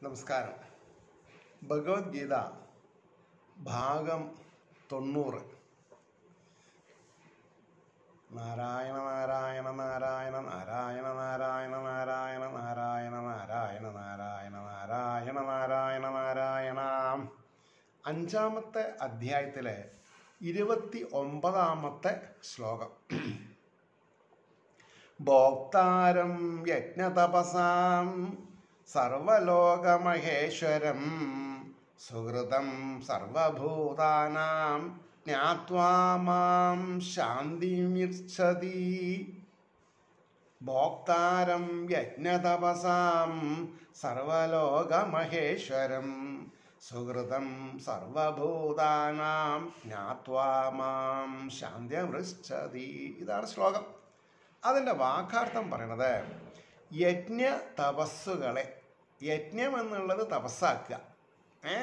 നമസ്കാരം ഭഗവത്ഗീത ഭാഗം തൊണ്ണൂറ് നാരായണ നാരായണ നാരായണ നാരായണ നാരായണ നാരായണ നാരായണ നാരായണ നാരായണ നാരായണ നാരായണ നാരായണ അഞ്ചാമത്തെ അധ്യായത്തിലെ ഇരുപത്തി ഒമ്പതാമത്തെ ശ്ലോകം ഭോക്താരം യജ്ഞതപസാം സർവലോകമഹേശ്വരം സുഹൃതം സർവഭൂതാനാം ജ്ഞാത്വാ മാം ശാന്തിമിർച്ഛതി ഭോക്താരം യജ്ഞതപസാം സർവലോകമഹേശ്വരം സുഹൃതം സർവഭൂതാനാം ജ്ഞാത്വാ മാം ശാന്തിമൃച്ഛതി ഇതാണ് ശ്ലോകം അതിൻ്റെ വാക്കാർത്ഥം പറയണത് യജ്ഞ തപസ്സുകളെ യജ്ഞം എന്നുള്ളത് തപസ്സാക്കുക ഏ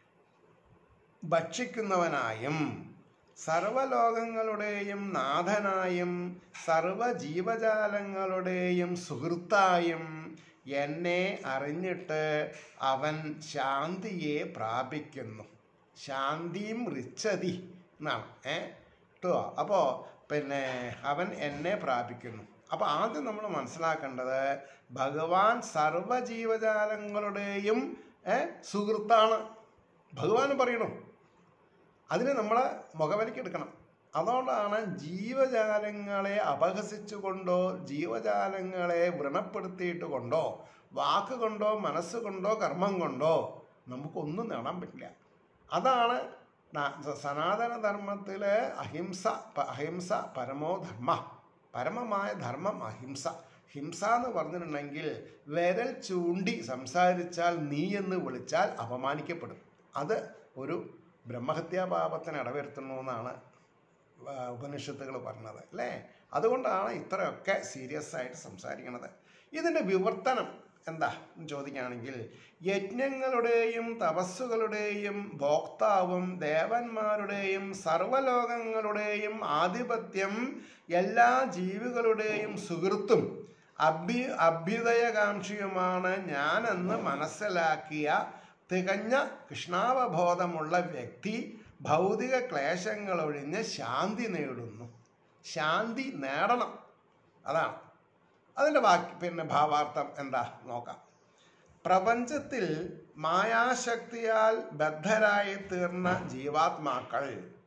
ഭക്ഷിക്കുന്നവനായും സർവലോകങ്ങളുടെയും നാഥനായും സർവജീവജാലങ്ങളുടെയും സുഹൃത്തായും എന്നെ അറിഞ്ഞിട്ട് അവൻ ശാന്തിയെ പ്രാപിക്കുന്നു ശാന്തിയും റിച്ചതി എന്നാണ് ഏ കേട്ടോ അപ്പോൾ പിന്നെ അവൻ എന്നെ പ്രാപിക്കുന്നു അപ്പോൾ ആദ്യം നമ്മൾ മനസ്സിലാക്കേണ്ടത് ഭഗവാൻ സർവജീവജാലങ്ങളുടെയും ഏ, സുഹൃത്താണ് ഭഗവാൻ പറയണു അതിന് നമ്മൾ മുഖവലിക്കെടുക്കണം അതുകൊണ്ടാണ് ജീവജാലങ്ങളെ അപഹസിച്ചുകൊണ്ടോ ജീവജാലങ്ങളെ വ്രണപ്പെടുത്തിയിട്ട് കൊണ്ടോ വാക്കുകൊണ്ടോ മനസ്സുകൊണ്ടോ കർമ്മം കൊണ്ടോ നമുക്കൊന്നും നേടാൻ പറ്റില്ല അതാണ് ന- സനാതന ധർമ്മത്തിലെ അഹിംസ പ- അഹിംസ പരമോ ധർമ്മ പരമമായ ധർമ്മം അഹിംസ ഹിംസ എന്ന് പറഞ്ഞിട്ടുണ്ടെങ്കിൽ വിരൽ ചൂണ്ടി സംസാരിച്ചാൽ നീ എന്ന് വിളിച്ചാൽ അപമാനിക്കപ്പെടും അത് ഒരു ബ്രഹ്മഹത്യാപാപത്തിന് ഇടവരുത്തുന്നു എന്നാണ് ആ, ഉപനിഷത്തുകൾ പറഞ്ഞത് അല്ലേ അതുകൊണ്ടാണ് ഇത്രയൊക്കെ സീരിയസ് ആയിട്ട് സംസാരിക്കുന്നത് ഇതിൻ്റെ വിവർത്തനം എന്താ എന്ന് ചോദിക്കുകയാണെങ്കിൽ യജ്ഞങ്ങളുടെയും തപസ്സുകളുടെയും ഭോക്താവും ദേവന്മാരുടെയും സർവലോകങ്ങളുടെയും ആധിപത്യം എല്ലാ ജീവികളുടെയും സുഹൃത്തും അഭ്യു അഭ്യുദയകാംക്ഷിയുമാണ് ഞാനെന്ന് മനസ്സിലാക്കിയ തികഞ്ഞ കൃഷ്ണാവബോധമുള്ള വ്യക്തി ഭൗതിക ക്ലേശങ്ങളൊഴിഞ്ഞ് ശാന്തി നേടുന്നു ശാന്തി നേടണം അതാണ് അതിൻ്റെ ബാക്കി പിന്നെ ഭാവാർത്ഥം എന്താ നോക്കാം പ്രപഞ്ചത്തിൽ മായാശക്തിയാൽ ബദ്ധരായി തീർന്ന ജീവാത്മാക്കൾ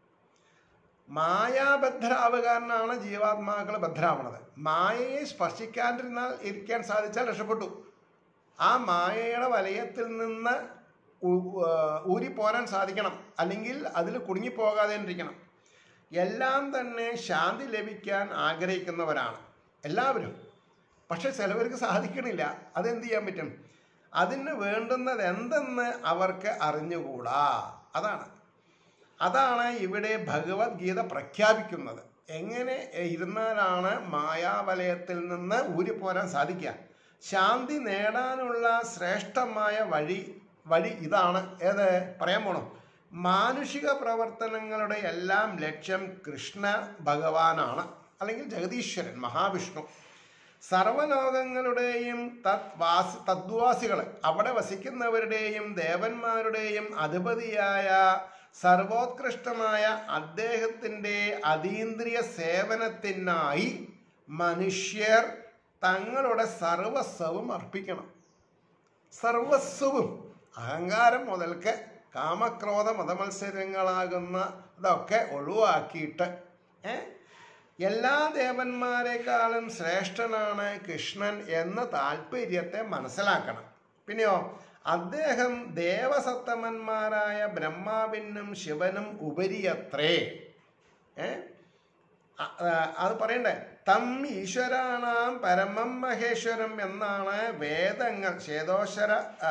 മായാബദ്ധരാവുകാരനാണ് ജീവാത്മാക്കൾ ബദ്ധരാവണത് മായയെ സ്പർശിക്കാണ്ടിരുന്നാൽ ഇരിക്കാൻ സാധിച്ചാൽ രക്ഷപ്പെട്ടു ആ മായയുടെ വലയത്തിൽ നിന്ന് ഉ- ആ, ഊരിപ്പോരാൻ സാധിക്കണം അല്ലെങ്കിൽ അതിൽ കുടുങ്ങിപ്പോകാതെ ഇരിക്കണം എല്ലാം തന്നെ ശാന്തി ലഭിക്കാൻ ആഗ്രഹിക്കുന്നവരാണ് എല്ലാവരും പക്ഷെ ചിലവർക്ക് സാധിക്കണില്ല അതെന്ത് ചെയ്യാൻ പറ്റും അതിന് വേണ്ടുന്നത് എന്തെന്ന് അവർക്ക് അറിഞ്ഞുകൂടാ അതാണ് അതാണ് ഇവിടെ ഭഗവത്ഗീത പ്രഖ്യാപിക്കുന്നത് എങ്ങനെ ഇരുന്നാലാണ് മായാവലയത്തിൽ നിന്ന് ഊരിപ്പോരാൻ സാധിക്കുക ശാന്തി നേടാനുള്ള ശ്രേഷ്ഠമായ വഴി വഴി ഇതാണ് ഏത് പറയാൻ പോണോ മാനുഷിക പ്രവർത്തനങ്ങളുടെ എല്ലാം ലക്ഷ്യം കൃഷ്ണ ഭഗവാനാണ് അല്ലെങ്കിൽ ജഗദീശ്വരൻ മഹാവിഷ്ണു സർവലോകങ്ങളുടെയും തദ്വാസി തദ്വാസികൾ അവിടെ വസിക്കുന്നവരുടെയും ദേവന്മാരുടെയും അധിപതിയായ സർവോത്കൃഷ്ടമായ അദ്ദേഹത്തിൻ്റെ അതീന്ദ്രിയ സേവനത്തിനായി മനുഷ്യർ തങ്ങളുടെ സർവസ്വവും അർപ്പിക്കണം സർവസ്വവും അഹങ്കാരം മുതൽക്ക് കാമക്രോധ മതമത്സരങ്ങളാകുന്ന ഇതൊക്കെ ഒഴിവാക്കിയിട്ട് ഏ എല്ലാ ദേവന്മാരെക്കാളും ശ്രേഷ്ഠനാണ് കൃഷ്ണൻ എന്ന താല്പര്യത്തെ മനസ്സിലാക്കണം പിന്നെയോ അദ്ദേഹം ദേവസത്തമന്മാരായ ബ്രഹ്മാവിനും ശിവനും ഉപരിയത്രേ ഏ അ- ആ, അത് പറയണ്ടേ തം ഈശ്വരാണാം പരമം മഹേശ്വരം എന്നാണ് വേദങ്ങൾ ശ്വേതോശ്വര ആ,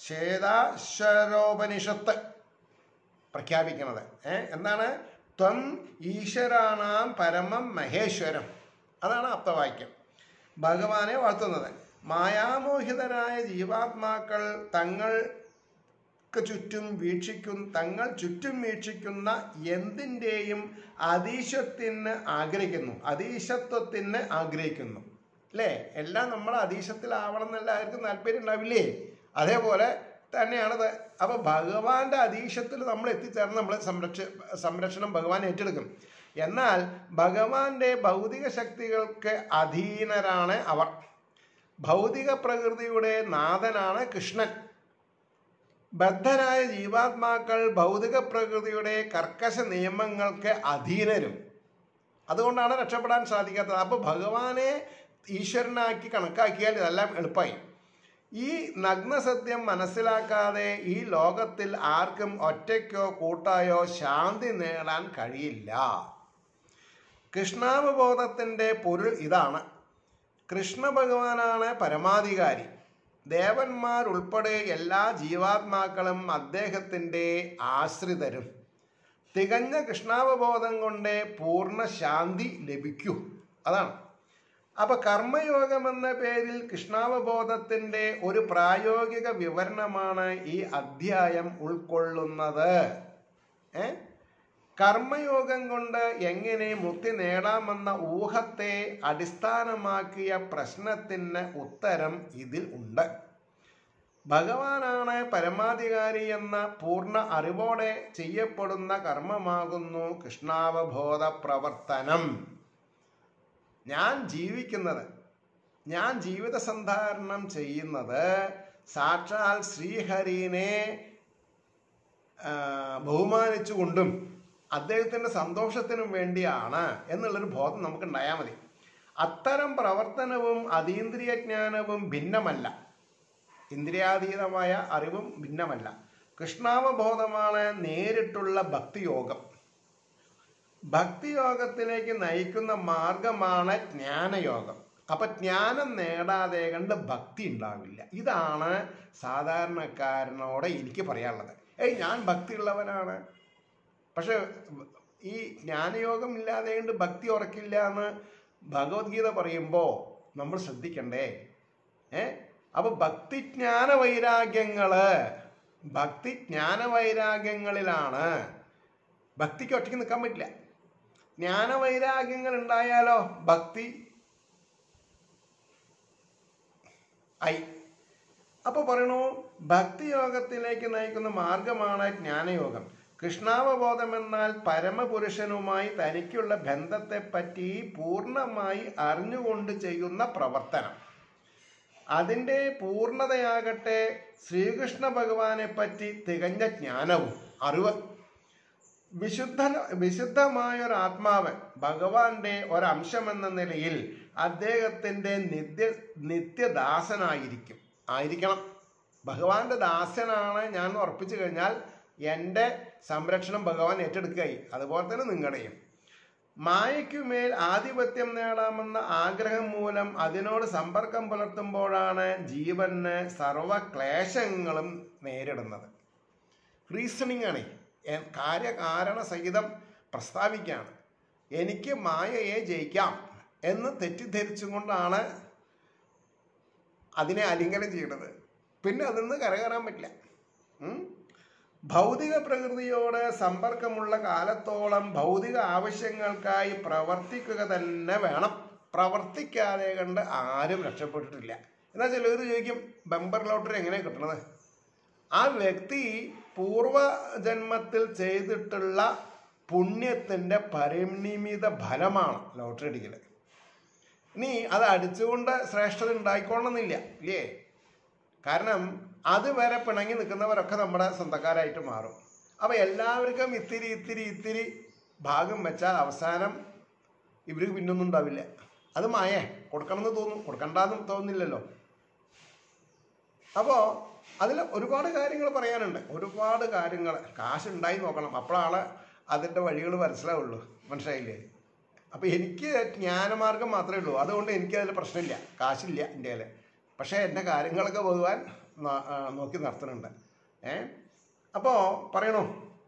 ശ്വേതാശ്വരോപനിഷത്ത് പ്രഖ്യാപിക്കുന്നത് ഏ എന്താണ് ത്വം ഈശ്വരാണാം പരമം മഹേശ്വരം അതാണ് അപ്തവാക്യം ഭഗവാനെ വാഴ്ത്തുന്നത് മായാമോഹിതരായ ജീവാത്മാക്കൾ തങ്ങൾക്ക് ചുറ്റും വീക്ഷിക്കും തങ്ങൾ ചുറ്റും വീക്ഷിക്കുന്ന എന്തിൻ്റെയും അതീശത്തിന് ആഗ്രഹിക്കുന്നു അതീശത്വത്തിന് ആഗ്രഹിക്കുന്നു അല്ലേ എല്ലാം നമ്മൾ അതീശത്തിലാവണം എന്നല്ല ആർക്കും താല്പര്യം ഉണ്ടാവില്ലേ അതേപോലെ തന്നെയാണത് അപ്പൊ ഭഗവാന്റെ അധീശത്തിൽ നമ്മൾ എത്തിച്ചേർന്ന് നമ്മൾ സംരക്ഷ സംരക്ഷണം ഭഗവാൻ ഏറ്റെടുക്കും എന്നാൽ ഭഗവാന്റെ ഭൗതിക ശക്തികൾക്ക് അധീനരാണ് അവർ ഭൗതിക പ്രകൃതിയുടെ നാഥനാണ് കൃഷ്ണൻ ബദ്ധരായ ജീവാത്മാക്കൾ ഭൗതിക പ്രകൃതിയുടെ കർക്കശ നിയമങ്ങൾക്ക് അധീനരും അതുകൊണ്ടാണ് രക്ഷപ്പെടാൻ സാധിക്കാത്തത് അപ്പോൾ ഭഗവാനെ ഈശ്വരനാക്കി കണക്കാക്കിയാൽ ഇതെല്ലാം എളുപ്പമായി ഈ നഗ്നസത്യം മനസ്സിലാക്കാതെ ഈ ലോകത്തിൽ ആർക്കും ഒറ്റയ്ക്കോ കൂട്ടായോ ശാന്തി നേടാൻ കഴിയില്ല കൃഷ്ണാവബോധത്തിൻ്റെ പൊരുൾ ഇതാണ് കൃഷ്ണ ഭഗവാനാണ് പരമാധികാരി ദേവന്മാരുൾപ്പെടെ എല്ലാ ജീവാത്മാക്കളും അദ്ദേഹത്തിൻ്റെ ആശ്രിതരും തികഞ്ഞ കൃഷ്ണാവബോധം കൊണ്ട് പൂർണ്ണ ശാന്തി ലഭിക്കൂ അതാണ് അപ്പൊ കർമ്മയോഗം എന്ന പേരിൽ കൃഷ്ണാവബോധത്തിന്റെ ഒരു പ്രായോഗിക വിവരണമാണ് ഈ അധ്യായം ഉൾക്കൊള്ളുന്നത് ഏ കർമ്മയോഗം കൊണ്ട് എങ്ങനെ മുക്തി നേടാമെന്ന ഊഹത്തെ അടിസ്ഥാനമാക്കിയ പ്രശ്നത്തിന് ഉത്തരം ഇതിൽ ഉണ്ട് ഭഗവാനാണ് പരമാധികാരി എന്ന പൂർണ്ണ അറിവോടെ ചെയ്യപ്പെടുന്ന കർമ്മമാകുന്നു കൃഷ്ണാവബോധ പ്രവർത്തനം ഞാൻ ജീവിക്കുന്നത് ഞാൻ ജീവിത സന്ധാരണം ചെയ്യുന്നത് സാക്ഷാൽ ശ്രീഹരിനെ ആ, ബഹുമാനിച്ചുകൊണ്ടും അദ്ദേഹത്തിൻ്റെ സന്തോഷത്തിനും വേണ്ടിയാണ് എന്നുള്ളൊരു ബോധം നമുക്ക് ഉണ്ടായാൽ മതി അത്തരം പ്രവർത്തനവും അതീന്ദ്രിയ ജ്ഞാനവും ഭിന്നമല്ല ഇന്ദ്രിയാതീതമായ അറിവും ഭിന്നമല്ല കൃഷ്ണാവബോധമാണ് നേരിട്ടുള്ള ഭക്തിയോഗം ഭക്തിയോഗത്തിലേക്ക് നയിക്കുന്ന മാർഗമാണ് ജ്ഞാനയോഗം അപ്പൊ ജ്ഞാനം നേടാതെ കണ്ട് ഭക്തി ഉണ്ടാവില്ല ഇതാണ് സാധാരണക്കാരനോട് എനിക്ക് പറയാനുള്ളത് ഏയ് ഞാൻ ഭക്തിയുള്ളവനാണ് പക്ഷെ ഈ ജ്ഞാനയോഗം ഇല്ലാതെ കൊണ്ട് ഭക്തി ഉറക്കില്ല എന്ന് ഭഗവത്ഗീത പറയുമ്പോൾ നമ്മൾ ശ്രദ്ധിക്കണ്ടേ ഏ അപ്പൊ ഭക്തിജ്ഞാന വൈരാഗ്യങ്ങള് ഭക്തി ജ്ഞാന വൈരാഗ്യങ്ങളിലാണ് ഭക്തിക്ക് ഒറ്റയ്ക്ക് നിൽക്കാൻ പറ്റില്ല ജ്ഞാനവൈരാഗ്യങ്ങൾ ഉണ്ടായാലോ ഭക്തി ആയി അപ്പൊ പറയണു ഭക്തിയോഗത്തിലേക്ക് നയിക്കുന്ന മാർഗമാണ് ജ്ഞാനയോഗം കൃഷ്ണാവബോധം എന്നാൽ പരമപുരുഷനുമായി തനിക്കുള്ള ബന്ധത്തെപ്പറ്റി പൂർണ്ണമായി അറിഞ്ഞുകൊണ്ട് ചെയ്യുന്ന പ്രവർത്തനം അതിൻ്റെ പൂർണ്ണതയാകട്ടെ ശ്രീകൃഷ്ണ ഭഗവാനെ പറ്റി തികഞ്ഞ ജ്ഞാനവും അറിവ് വിശുദ്ധ വിശുദ്ധമായ ഒരു ആത്മാവ് ഭഗവാന്റെ ഒരംശമെന്ന നിലയിൽ അദ്ദേഹത്തിൻ്റെ നിത്യ നിത്യദാസനായിരിക്കും ആയിരിക്കണം ഭഗവാന്റെ ദാസനാണ് ഞാൻ ഉറപ്പിച്ചു കഴിഞ്ഞാൽ എൻ്റെ സംരക്ഷണം ഭഗവാൻ ഏറ്റെടുക്കുകയായി അതുപോലെ തന്നെ നിങ്ങളുടെയും മായയ്ക്കുമേൽ ആധിപത്യം നേടാമെന്ന ആഗ്രഹം മൂലം അതിനോട് സമ്പർക്കം പുലർത്തുമ്പോഴാണ് ജീവന് സർവക്ലേശങ്ങളും നേരിടുന്നത് റീസണിങ് ആണ് എ- കാര്യകാരണ സഹിതം പ്രസ്താവിക്കുകയാണ് എനിക്ക് മായയെ ജയിക്കാം എന്ന് തെറ്റിദ്ധരിച്ചുകൊണ്ടാണ് അതിനെ ആലിംഗനം ചെയ്യുന്നത് പിന്നെ അതിൽ നിന്ന് കരകയറാൻ പറ്റില്ല ഉം? ഭൗതിക പ്രകൃതിയോട് സമ്പർക്കമുള്ള കാലത്തോളം ഭൗതിക ആവശ്യങ്ങൾക്കായി പ്രവർത്തിക്കുക തന്നെ വേണം പ്രവർത്തിക്കാതെ കണ്ട് ആരും രക്ഷപ്പെട്ടിട്ടില്ല എന്നാൽ ചിലർ ചോദിക്കും ബമ്പർ ലോട്ടറി എങ്ങനെയാണ് കിട്ടണത് ആ വ്യക്തി പൂർവജന്മത്തിൽ ചെയ്തിട്ടുള്ള പുണ്യത്തിൻ്റെ പരിണിമിത ഫലമാണ് ലോട്ടറി അടിക്കൽ ഇനി അത് അടിച്ചുകൊണ്ട് ശ്രേഷ്ഠത ഉണ്ടായിക്കൊള്ളണമെന്നില്ല ഇല്ലേ കാരണം അതുവരെ പിണങ്ങി നിൽക്കുന്നവരൊക്കെ നമ്മുടെ സ്വന്തക്കാരായിട്ട് മാറും അപ്പോൾ എല്ലാവർക്കും ഇത്തിരി ഇത്തിരി ഇത്തിരി ഭാഗം വെച്ചാൽ അവസാനം ഇവർക്ക് പിന്നൊന്നും ഉണ്ടാവില്ല അത് മായേ കൊടുക്കണമെന്ന് തോന്നും കൊടുക്കണ്ടെന്ന് തോന്നില്ലല്ലോ അപ്പോൾ അതിൽ ഒരുപാട് കാര്യങ്ങൾ പറയാനുണ്ട് ഒരുപാട് കാര്യങ്ങൾ കാശ് ഉണ്ടായി നോക്കണം അപ്പോഴാണ് അതിൻ്റെ വഴികൾ മനസ്സിലാവുള്ളൂ മനസ്സിലായില്ലേ അപ്പോൾ എനിക്ക് ജ്ഞാനമാർഗം മാത്രമേ ഉള്ളൂ അതുകൊണ്ട് എനിക്ക് അതിൽ പ്രശ്നമില്ല കാശില്ല ഇന്ത്യയിൽ പക്ഷേ എൻ്റെ കാര്യങ്ങളൊക്കെ ഭഗവാൻ നോ- ആ, നോക്കി നടത്തുന്നുണ്ട് ഏ അപ്പോൾ പറയണു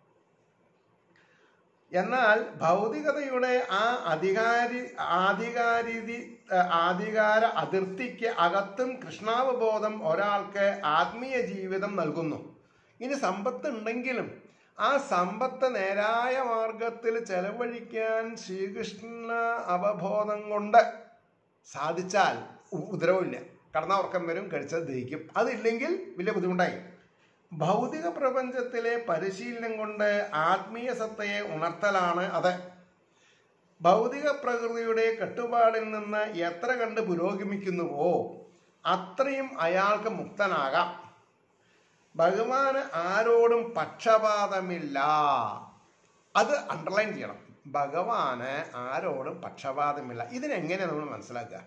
എന്നാൽ ഭൗതികതയുടെ ആ അധികാരി ആധികാരിതി ആധികാര അതിർത്തിക്ക് അകത്തും കൃഷ്ണാവബോധം ഒരാൾക്ക് ആത്മീയ ജീവിതം നൽകുന്നു ഇനി സമ്പത്ത് ഉണ്ടെങ്കിലും ആ സമ്പത്ത് നേരായ മാർഗത്തിൽ ചെലവഴിക്കാൻ ശ്രീകൃഷ്ണ അവബോധം കൊണ്ട് സാധിച്ചാൽ ഉ- ഉപദ്രവമില്ല കടന്ന ഉറക്കം വരും കഴിച്ചത് ദഹിക്കും അതില്ലെങ്കിൽ വലിയ ബുദ്ധിമുട്ടായി ഭൗതിക പ്രപഞ്ചത്തിലെ പരിശീലനം കൊണ്ട് ആത്മീയ സത്തയെ ഉണർത്തലാണ് അത് ഭൗതിക പ്രകൃതിയുടെ കെട്ടുപാടിൽ നിന്ന് എത്ര കണ്ട് പുരോഗമിക്കുന്നുവോ അത്രയും അയാൾക്ക് മുക്തനാകാം ഭഗവാന് ആരോടും പക്ഷപാതമില്ല അത് അണ്ടർലൈൻ ചെയ്യണം ഭഗവാന് ആരോടും പക്ഷപാതമില്ല ഇതിനെങ്ങനെ നമ്മൾ മനസ്സിലാക്കുക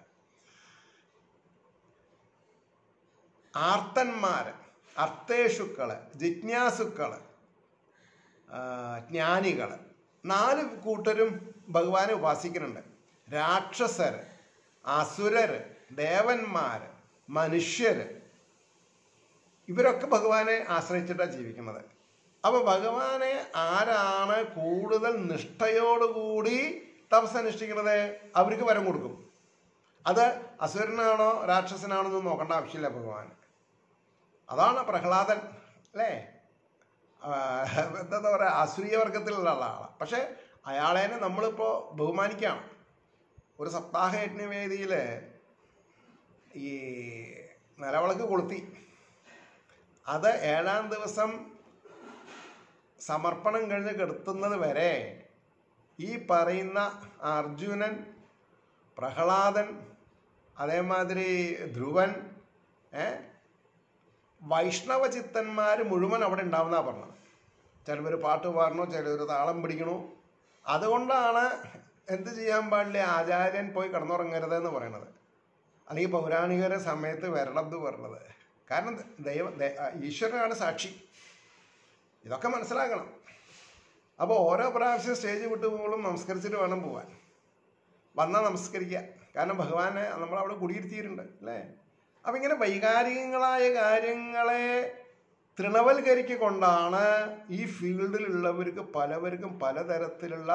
ആർത്തന്മാര് അർത്ഥേഷുക്കള് ജിജ്ഞാസുക്കള് ആ, ജ്ഞാനികള് നാല് കൂട്ടരും ഭഗവാനെ ഉപാസിക്കുന്നുണ്ട് രാക്ഷസര് അസുരര് ദേവന്മാര് മനുഷ്യര് ഇവരൊക്കെ ഭഗവാനെ ആശ്രയിച്ചിട്ടാണ് ജീവിക്കുന്നത് അപ്പൊ ഭഗവാനെ ആരാണ് കൂടുതൽ നിഷ്ഠയോടുകൂടി തപസ് അനുഷ്ഠിക്കുന്നത് അവർക്ക് വരം കൊടുക്കും അത് അസുരനാണോ രാക്ഷസനാണോ എന്ന് നോക്കേണ്ട ആവശ്യമില്ല ഭഗവാൻ അതാണ് പ്രഹ്ലാദൻ അല്ലേ ആ, എന്താ പറയുക അസൂയ വർഗത്തിലുള്ള ആളാണ് പക്ഷെ അയാളേനെ നമ്മളിപ്പോൾ ബഹുമാനിക്കുകയാണ് ഒരു സപ്താഹ യജ്ഞവേദിയിൽ ഈ നിലവിളക്ക് കൊളുത്തി അത് ഏഴാം ദിവസം സമർപ്പണം കഴിഞ്ഞ് കെടുത്തുന്നത് വരെ ഈ പറയുന്ന അർജുനൻ പ്രഹ്ലാദൻ അതേമാതിരി ധ്രുവൻ ഏ വൈഷ്ണവ ചിത്തന്മാർ മുഴുവൻ അവിടെ ഉണ്ടാവുന്ന പറഞ്ഞത് ചിലവർ പാട്ട് പാടണു ചിലവർ താളം പിടിക്കണു അതുകൊണ്ടാണ് എന്ത് ചെയ്യാൻ പാടില്ല ആചാര്യൻ പോയി കിടന്നുറങ്ങരുത് എന്ന് പറയുന്നത് അല്ലെങ്കിൽ പൗരാണികരെ സമയത്ത് വരണം എന്ന് പറഞ്ഞത് കാരണം ദൈവ ദൈ- ഈശ്വരനാണ് സാക്ഷി ഇതൊക്കെ മനസ്സിലാക്കണം അപ്പോൾ ഓരോ പ്രാവശ്യം സ്റ്റേജ് വിട്ടു പോകുമ്പോഴും നമസ്കരിച്ചിട്ട് വേണം പോവാൻ വന്നാൽ നമസ്കരിക്കുക കാരണം ഭഗവാനെ നമ്മളവിടെ കുടിയിരുത്തിയിട്ടുണ്ട് അല്ലേ അപ്പം ഇങ്ങനെ വൈകാരികങ്ങളായ കാര്യങ്ങളെ തൃണവൽക്കരിക്കൊണ്ടാണ് ഈ ഫീൽഡിലുള്ളവർക്ക് പലവർക്കും പലതരത്തിലുള്ള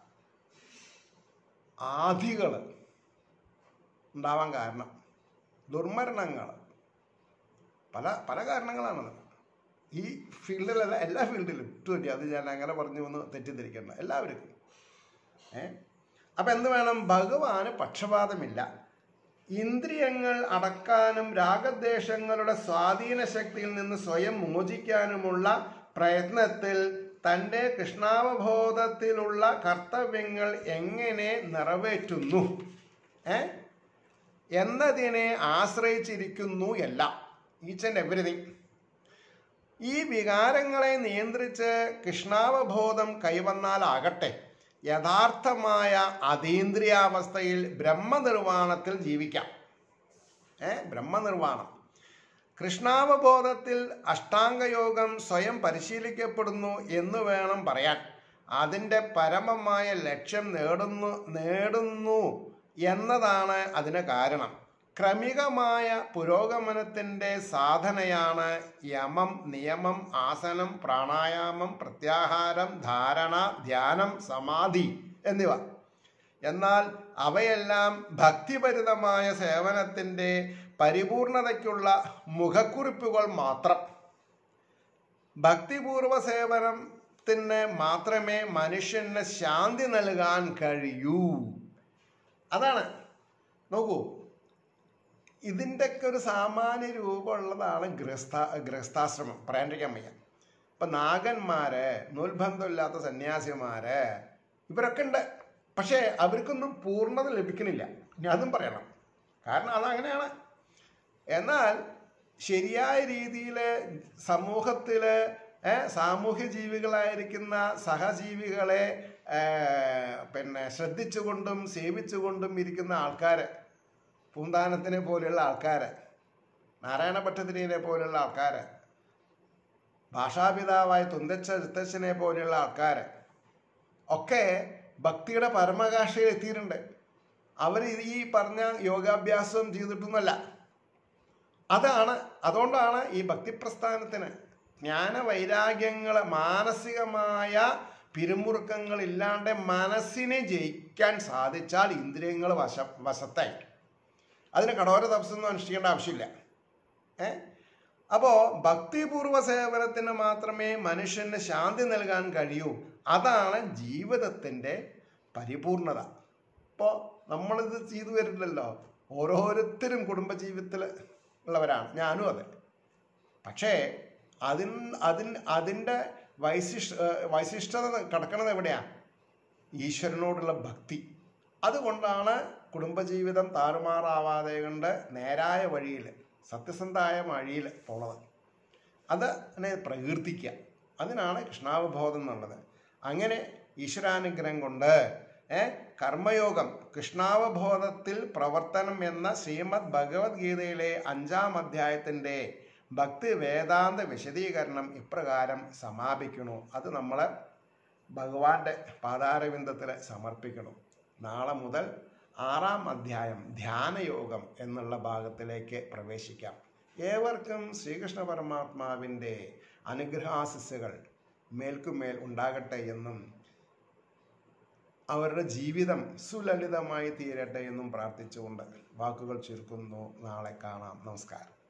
ആധികൾ ഉണ്ടാവാൻ കാരണം ദുർമരണങ്ങൾ പല പല കാരണങ്ങളാണത് ഈ ഫീൽഡിലല്ല എല്ലാ ഫീൽഡിലും ഇട്ടുപറ്റി അത് ഞാൻ അങ്ങനെ പറഞ്ഞു ഒന്ന് തെറ്റിദ്ധരിക്കേണ്ട എല്ലാവർക്കും ഏ അപ്പം എന്ത് വേണം ഭഗവാന് പക്ഷപാതമില്ല ഇന്ദ്രിയങ്ങൾ അടക്കാനും രാഗദ്വേഷങ്ങളുടെ സ്വാധീന ശക്തിയിൽ നിന്ന് സ്വയം മോചിക്കാനുമുള്ള പ്രയത്നത്തിൽ തൻ്റെ കൃഷ്ണാവബോധത്തിലുള്ള കർത്തവ്യങ്ങൾ എങ്ങനെ നിറവേറ്റുന്നു ഏ എന്നതിനെ ആശ്രയിച്ചിരിക്കുന്നു എല്ലാം ഈച്ച് ആൻഡ് എവറിഥിങ് ഈ വികാരങ്ങളെ നിയന്ത്രിച്ച് കൃഷ്ണാവബോധം കൈവന്നാലാകട്ടെ യഥാർത്ഥമായ അതീന്ദ്രിയാവസ്ഥയിൽ ബ്രഹ്മനിർവാണത്തിൽ ജീവിക്കാം ഏ ബ്രഹ്മനിർവാണം കൃഷ്ണാവബോധത്തിൽ അഷ്ടാംഗയോഗം സ്വയം പരിശീലിക്കപ്പെടുന്നു എന്ന് വേണം പറയാൻ അതിൻ്റെ പരമമായ ലക്ഷ്യം നേടുന്നു നേടുന്നു എന്നതാണ് അതിന് കാരണം ക്രമികമായ പുരോഗമനത്തിൻ്റെ സാധനയാണ് യമം നിയമം ആസനം പ്രാണായാമം പ്രത്യാഹാരം ധാരണ ധ്യാനം സമാധി എന്നിവ എന്നാൽ അവയെല്ലാം ഭക്തിപരിതമായ സേവനത്തിൻ്റെ പരിപൂർണതയ്ക്കുള്ള മുഖക്കുറിപ്പുകൾ മാത്രം ഭക്തിപൂർവ സേവനത്തിന് മാത്രമേ മനുഷ്യന് ശാന്തി നൽകാൻ കഴിയൂ അതാണ് നോക്കൂ ഇതിൻ്റെയൊക്കെ ഒരു സാമാന്യ രൂപമുള്ളതാണ് ഗൃഹസ്ഥ ഗൃഹസ്ഥാശ്രമം പറയാണ്ടിരിക്കാൻ വയ്യ ഇപ്പം നാഗന്മാര് നൂൽബന്ധമില്ലാത്ത സന്യാസിമാര് ഇവരൊക്കെ ഉണ്ട് പക്ഷേ അവർക്കൊന്നും പൂർണ്ണത ലഭിക്കണില്ല ഇനി അതും പറയണം കാരണം അതങ്ങനെയാണ് എന്നാൽ ശരിയായ രീതിയിൽ സമൂഹത്തിൽ സാമൂഹ്യ ജീവികളായിരിക്കുന്ന സഹജീവികളെ ഏ, പിന്നെ ശ്രദ്ധിച്ചുകൊണ്ടും സേവിച്ചുകൊണ്ടും ഇരിക്കുന്ന ആൾക്കാർ പൂന്താനത്തിനെ പോലെയുള്ള ആൾക്കാർ നാരായണ ഭട്ടതിരിയെ പോലെയുള്ള ആൾക്കാർ ഭാഷാപിതാവായ തുന്തച്ച ചിത്തച്ഛനെ പോലെയുള്ള ആൾക്കാർ ഒക്കെ ഭക്തിയുടെ പരമകാശയിൽ എത്തിയിട്ടുണ്ട് അവർ ഈ പറഞ്ഞ യോഗാഭ്യാസം ചെയ്തിട്ടൊന്നുമല്ല അതാണ് അതുകൊണ്ടാണ് ഈ ഭക്തിപ്രസ്ഥാനത്തിന് ജ്ഞാനവൈരാഗ്യങ്ങൾ മാനസികമായ പിരിമുറുക്കങ്ങളില്ലാണ്ട് മനസ്സിനെ ജയിക്കാൻ സാധിച്ചാൽ ഇന്ദ്രിയങ്ങൾ വശ വശത്തായി അതിന് കഠോര തപസ്സൊന്നും അനുഷ്ഠിക്കേണ്ട ആവശ്യമില്ല ഏ അപ്പോൾ ഭക്തിപൂർവ സേവനത്തിന് മാത്രമേ മനുഷ്യന് ശാന്തി നൽകാൻ കഴിയൂ അതാണ് ജീവിതത്തിൻ്റെ പരിപൂർണത ഇപ്പോൾ നമ്മളിത് ചെയ്തു വരുന്നില്ലല്ലോ ഓരോരുത്തരും കുടുംബജീവിതത്തിൽ ഉള്ളവരാണ് ഞാനും അതെ പക്ഷേ അതിൻ അതിൻ അതിൻ്റെ വൈശിഷ്ട വൈശിഷ്ടത കിടക്കുന്നത് എവിടെയാണ് ഈശ്വരനോടുള്ള ഭക്തി അതുകൊണ്ടാണ് കുടുംബജീവിതം താറുമാറാവാതെ കൊണ്ട് നേരായ വഴിയിൽ സത്യസന്ധമായ വഴിയിൽ പോണത് അത് അതിനെ പ്രകീർത്തിക്കുക അതിനാണ് കൃഷ്ണാവബോധം എന്നുള്ളത് അങ്ങനെ ഈശ്വരാനുഗ്രഹം കൊണ്ട് ഏ, കർമ്മയോഗം കൃഷ്ണാവബോധത്തിൽ പ്രവർത്തനം എന്ന ശ്രീമദ് ഭഗവത്ഗീതയിലെ അഞ്ചാം അധ്യായത്തിൻ്റെ ഭക്തി വേദാന്ത വിശദീകരണം ഇപ്രകാരം സമാപിക്കണു അത് നമ്മൾ ഭഗവാന്റെ പാതാരവിന്ദത്തിൽ സമർപ്പിക്കണം നാളെ മുതൽ ആറാം അധ്യായം ധ്യാനയോഗം എന്നുള്ള ഭാഗത്തിലേക്ക് പ്രവേശിക്കാം ഏവർക്കും ശ്രീകൃഷ്ണ പരമാത്മാവിൻ്റെ അനുഗ്രഹാശിസ്സുകൾ മേൽക്കുമേൽ ഉണ്ടാകട്ടെ എന്നും അവരുടെ ജീവിതം സുലളിതമായി തീരട്ടെ എന്നും പ്രാർത്ഥിച്ചുകൊണ്ട് വാക്കുകൾ ചുരുക്കുന്നു നാളെ കാണാം നമസ്കാരം